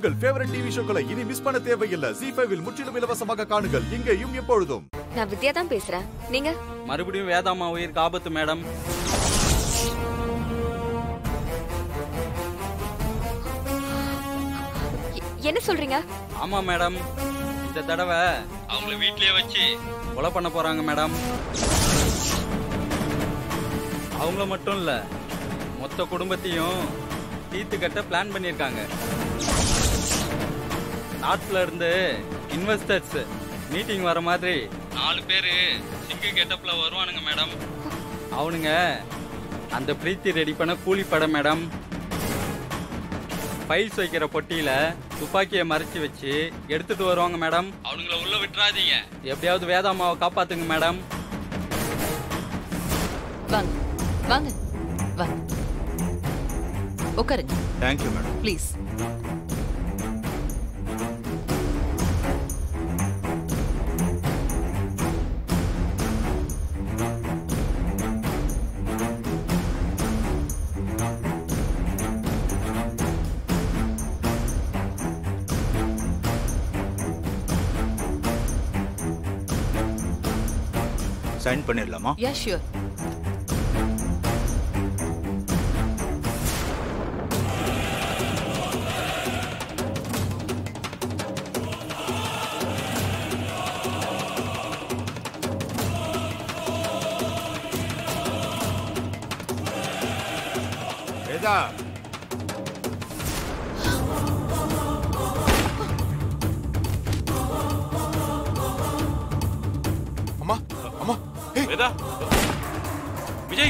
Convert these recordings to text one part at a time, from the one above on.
உங்கள் favourite TV ஷோக்களை இனி miss பண்ண தேவையில்லை ஜி ஃபைவில் முற்றிலும் இலவசமாக காணுங்கள் இங்கேயும் எப்பொழுதும் நான் வித்யா தான் பேசுறேன் நீங்க மறுபடியும் வேதாம்மா உயிருக்கு ஆபத்து மேடம் எ- என்ன சொல்றீங்க ஆமா மேடம் இந்த தடவை அவங்கள வீட்லயே வச்சு கொலை பண்ண போறாங்க மேடம் அவங்கள மட்டும் இல்ல மொத்த குடும்பத்தையும் தீர்த்து கட்ட பிளான் பண்ணியிருக்காங்க நாட்டில் இருந்து இன்வெஸ்டர்ஸ் மீட்டிங் வர மாதிரி நாலு பேர் சிங்கு கெட்டப்ல வருவானுங்க மேடம் அவனுங்க அந்த பிரீத்தி ரெடி பண்ண கூலி படம் மேடம் ஃபைல்ஸ் வைக்கிற பொட்டியில துப்பாக்கியை மறைச்சு வச்சு எடுத்துட்டு வருவாங்க மேடம் அவனுங்கள உள்ள விட்டுறாதீங்க எப்படியாவது வேதாம்மாவை காப்பாத்துங்க மேடம் வாங்க வாங்க வாங்க உட்காருங்க தேங்க்யூ மேடம் ப்ளீஸ் சைன் பண்ணிடலாமா யா ஷியோர் வேதா அம்மா அம்மா ஏய் வேதா விஜய்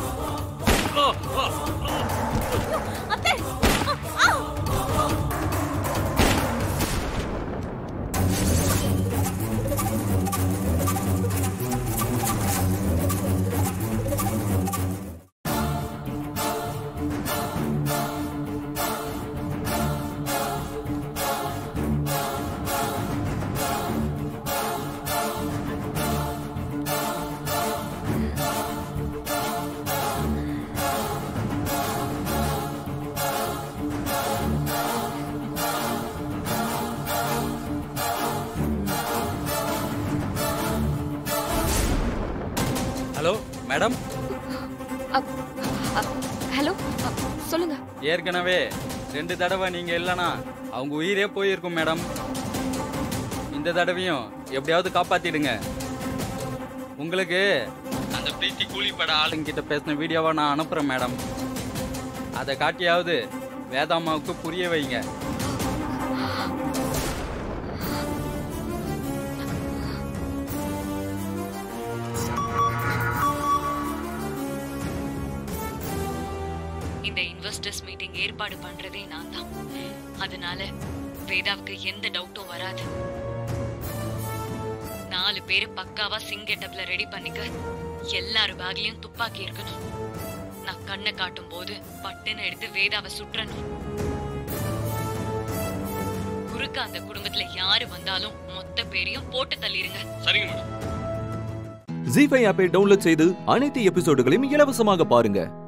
ஹலோ மேடம் அப்- அ- ஹலோ அ, சொல்லுங்க ஏற்கனவே ரெண்டு தடவை நீங்க இல்லனா அவங்க உயிரே போயிருக்கும் மேடம் இந்த தடவையும் எப்படியாவது காப்பாத்திடுங்க உங்களுக்கு அந்த பிரீத்தி கூலி பட ஆளுங்கிட்ட பேசின வீடியோவை நான் அனுப்புறேன் மேடம் அதை காட்டியாவது வேதாம்மாவுக்கு புரிய வைங்க இந்த இன்வெஸ்டர்ஸ் மீட்டிங் ஏற்பாடு பண்றதே நான் தான் அதனால வேதாவுக்கு எந்த டவுட்டும் வராது நாலு பேரு பக்காவா சிங்கெட்டப்ல ரெடி பண்ணிக்க எல்லாரு பேக்லயும் துப்பாக்கி இருக்கணும் நான் கண்ணை காட்டும் போது பட்டுன்னு எடுத்து வேதாவை சுற்றணும் குறுக்க அந்த குடும்பத்துல யாரு வந்தாலும் மொத்த பேரையும் போட்டு தள்ளிருங்க சரிங்க மேடம் ஜி ஃபைவ் ஆப்பை டவுன்லோட் செய்து அனைத்து எபிசோடுகளையும் இலவசமாக பாருங்க